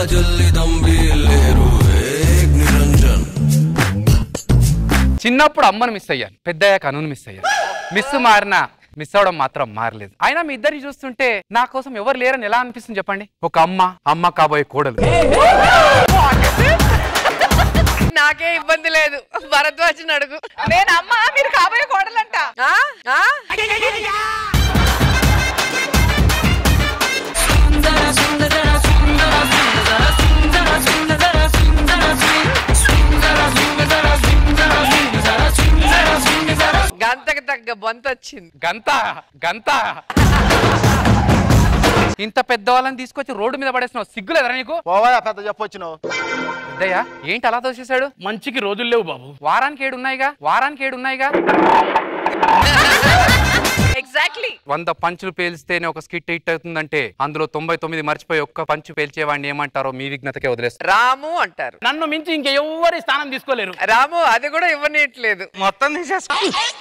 जल्दी दम भी ले रू एक निरंजन చిన్నప్పుడు అమ్మను మిస్ అయ్యాను పెద్దయ్యాక అనును మిస్ అయ్యాను మిస్ మారినా మిస్ అవడం మాత్రం మారలేదు అయినా మీ ఇద్దరిని చూస్తుంటే నా కోసం ఎవరు లేరని ఎలా అనిపిస్తుంది చెప్పండి ఒక అమ్మ అమ్మ కాబోయే కోడలు నాకే ఇబ్బంది లేదు భరద్వాజన్ అడుగు నేను అమ్మ మీరు కాబోయే కోడలంట ఆ? ఆ? గంతకు తగ్గ బొంత వచ్చింది గంత గంత ఇంత పెద్దవాళ్ళని తీసుకొచ్చి రోడ్డు మీద పడేస్తున్నావు సిగ్గులేదరా నీకు పోవా పెద్ద చెప్పొచ్చినావు పెద్దయ్యా ఏంటి అలా తోసేశాడు మంచికి రోజులు లేవు బాబు వారానికి ఏడు ఉన్నాయిగా వారానికి ఏడు ఉన్నాయిగా ఎగ్జాక్ట్లీ వంద పంచులు పేల్స్తేనే ఒక స్కిట్ హిట్ అవుతుందంటే అందులో తొంభై తొమ్మిది మర్చిపోయి ఒక్క పంచు పేల్చేవాడిని ఏమంటారో మీ విఘ్నతకే వదిలేస్తారు రాము అంటారు నన్ను మించి ఇంకెవ్వరి స్థానం తీసుకోలేరు రాము అది కూడా ఇవ్వనీయట్లేదు మొత్తం తీసేసుకో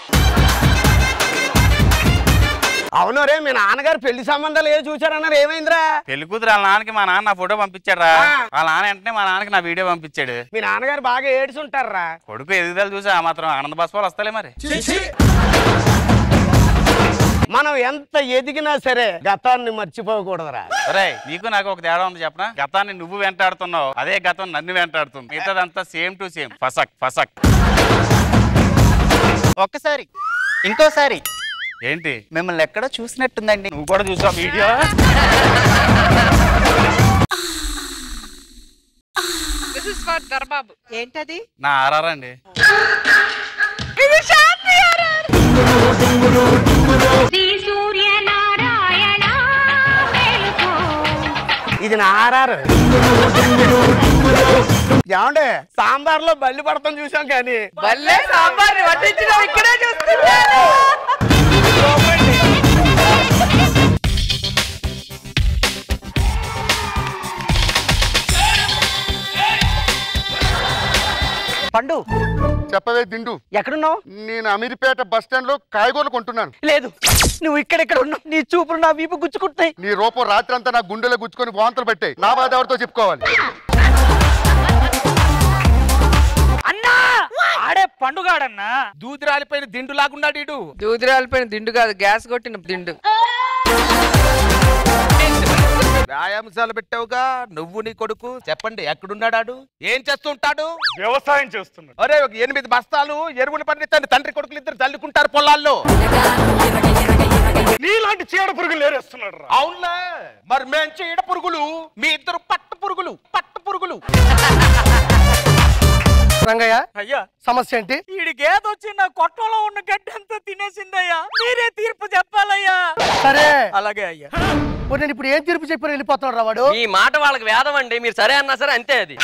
అవును రే మీ నాన్నగారు పెళ్లి సంబంధాలు ఏ చూచారన్నారు ఏమైందిరా పెళ్లి కూతురు వాళ్ళ నాన్నకి మా నాన్న నా ఫోటో పంపించాడు రా వాళ్ళ నాన్న వెంటనే మా నాన్నకి నా వీడియో పంపించాడు మీ నాన్నగారు బాగా ఏడ్చుంటారా కొడుకు ఎదుగుదల చూసి ఆ మాత్రం ఆనంద బాష్పాలు వస్తాలే మరి మనం ఎంత ఎదిగినా సరే గతాన్ని మర్చిపోకూడదురా ఒరే నీకు నాకు ఒక తేడా ఉంది చెప్పనా గతాన్ని నువ్వు వెంటాడుతున్నావు అదే గతం నన్ను వెంటాడుతుంది మిగతాదంతా సేమ్ టు సేమ్ ఫసక్ ఫసక్ ఒక్కసారి ఇంకోసారి ఏంటి మిమ్మల్ని ఎక్కడో చూసినట్టుందండి నువ్వు కూడా చూసావు వీడియో దిస్ ఇస్ ఫర్ దర్బాబు ఏంటది నా ఆర్ఆర్ అండి ఇది శాంతి ఆర్ఆర్. ఇది నా ఆర్ఆర్ ఏమండే సాంబార్ లో బల్లి పడతాం చూసాం కానీ భలే సాంబార్ వడ్డించడం ఇక్కడే చూస్తున్నాను పండు చెప్పవే దిండు ఎక్కడున్నావు నేను అమీర్పేట బస్ స్టాండ్ లో కాయగూరలు కొంటున్నాను లేదు నువ్వు ఇక్కడెక్కడ ఉన్నావు నీ చూపులు నా వీపు గుచ్చుకుంటున్నాయి నీ రూపం రాత్రి అంతా నా గుండెలో గుచ్చుకొని వాంతులు పెట్టాయి నా బాధ ఎవరితో చెప్పుకోవాలి అన్నా ఆడే పండుగాడన్నా దూది రాలిపోయిన దిండు లాగుండా డీడు దూదిరాలిపోయిన దిండు కాదు గ్యాస్ కొట్టిన దిండు వ్యాయామశాల పెట్టావుగా నువ్వు నీ కొడుకు చెప్పండి ఎక్కడున్నాడాడు ఏం చేస్తుంటాడు వ్యవసాయం చేస్తున్నాడు అరే ఒక ఎనిమిది బస్తాలు ఎరువులు పండితే తండ్రి కొడుకులు ఇద్దరు చల్లుకుంటారు పొలాల్లో నీలాంటి చీడ పురుగులు ఏరేస్తున్నాడు రా అవునులే మరి మేం చీడ పురుగులు మీ ఇద్దరు పట్టు పురుగులు పట్టు పురుగులు రంగయ్య అయ్యా సమస్య ఏంటి ఈడి గేదొచ్చి నా కొట్టంలో ఉన్న గడ్డి అంతా తినేసిందయ్యా మీరే తీర్పు చెప్పాలయ్యా సరే అలాగే అయ్యా ఓ, నేను ఇప్పుడు ఏం తీర్పు చెప్పాను వెళ్ళిపోతున్నాడు రా వాడు ఈ మాట వాళ్ళకి వేదం అండి మీరు సరే అన్నా సరే అంతే అది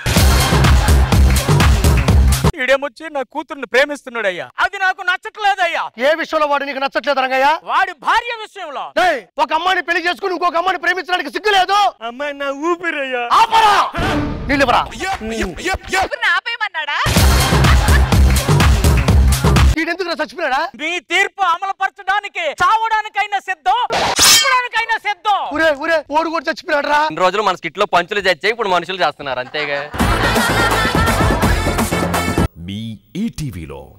ఈడేమొచ్చి నా కూతుర్ని ప్రేమిస్తున్నాడయ్యా అది నాకు నచ్చట్లేదయ్యా ఏ విషయంలో వాడు నీకు నచ్చట్లేదు రంగయ్య వాడి భార్య విషయంలో ఏయ్, ఒక అమ్మాయిని పెళ్లి చేసుకుని ఇంకొక అమ్మాయిని ప్రేమించడానికి సిగ్గు లేదు అమ్మాయి నా ఊపిరయ్యా ఆపరా నిలువరా ఇప్పుడు ఆపేయమన్నాడా వీడెందుకు చచ్చిపోయాడా మీ తీర్పు అమలుపరచడానికి చావడానికైనా సిద్ధం చంపడానికైనా సిద్ధం ఊరే ఊరే ఓడు కూడా చచ్చిపోయాడు రా ఇన్ని రోజులు మన స్కిట్ లో పంచులు చచ్చాయి ఇప్పుడు మనుషులు చేస్తున్నారు అంతేగా మీ ఈటీవీలో